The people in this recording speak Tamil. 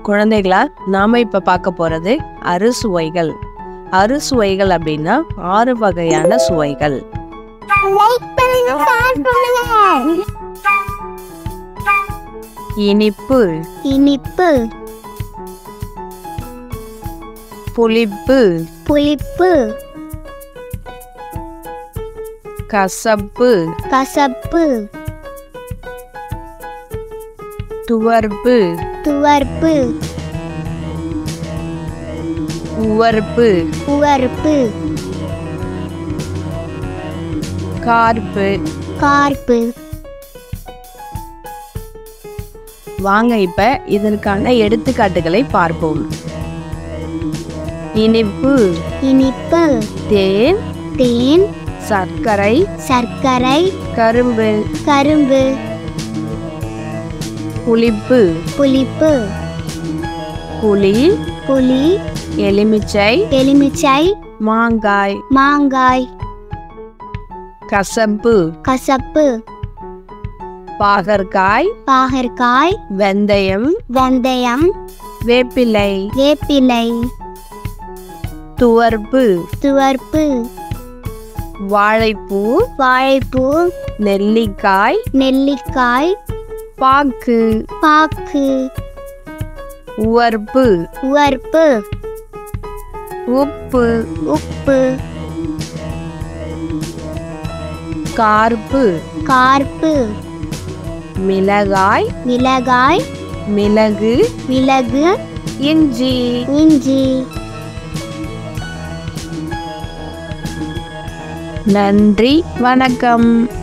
குழந்தைகளா நாம இப்ப பார்க்க போறது அறுசுவைகள் அறுசுவைகள் அப்படின்னா ஆறு வகையான சுவைகள் லைக் பண்ணுங்க ஷேர் பண்ணுங்க இனிப்பு இனிப்பு புளிப்பு புளிப்பு கசப்பு கசப்பு துவர்ப்பு துவர்ப்பு உவர்ப்பு உவர்ப்பு கார்ப்பு கார்ப்பு வாங்க இப்ப இதற்கான எடுத்துக்காட்டுகளை பார்ப்போம் இனிப்பு இனிப்பு தேன் தேன் சர்க்கரை சர்க்கரை கரும்பு கரும்பு புளிப்பு புளிப்பு புளி புளி எலுமிச்சை எலுமிச்சை மாங்காய் மாங்காய் கசப்பு கசப்பு பாகற்காய் பாகற்காய் வெந்தயம் வெந்தயம் வேப்பிலை வேப்பிலை துவர்ப்பு துவர்ப்பு வாழைப்பூ வாழைப்பூ நெல்லிக்காய் நெல்லிக்காய் பாக்கு பாக்கு உவர்ப்பு உவர்ப்பு உப்பு உப்பு கார்ப்பு கார்ப்பு மிளகாய் மிளகாய் மிளகு மிளகு இஞ்சி இஞ்சி நன்றி வணக்கம்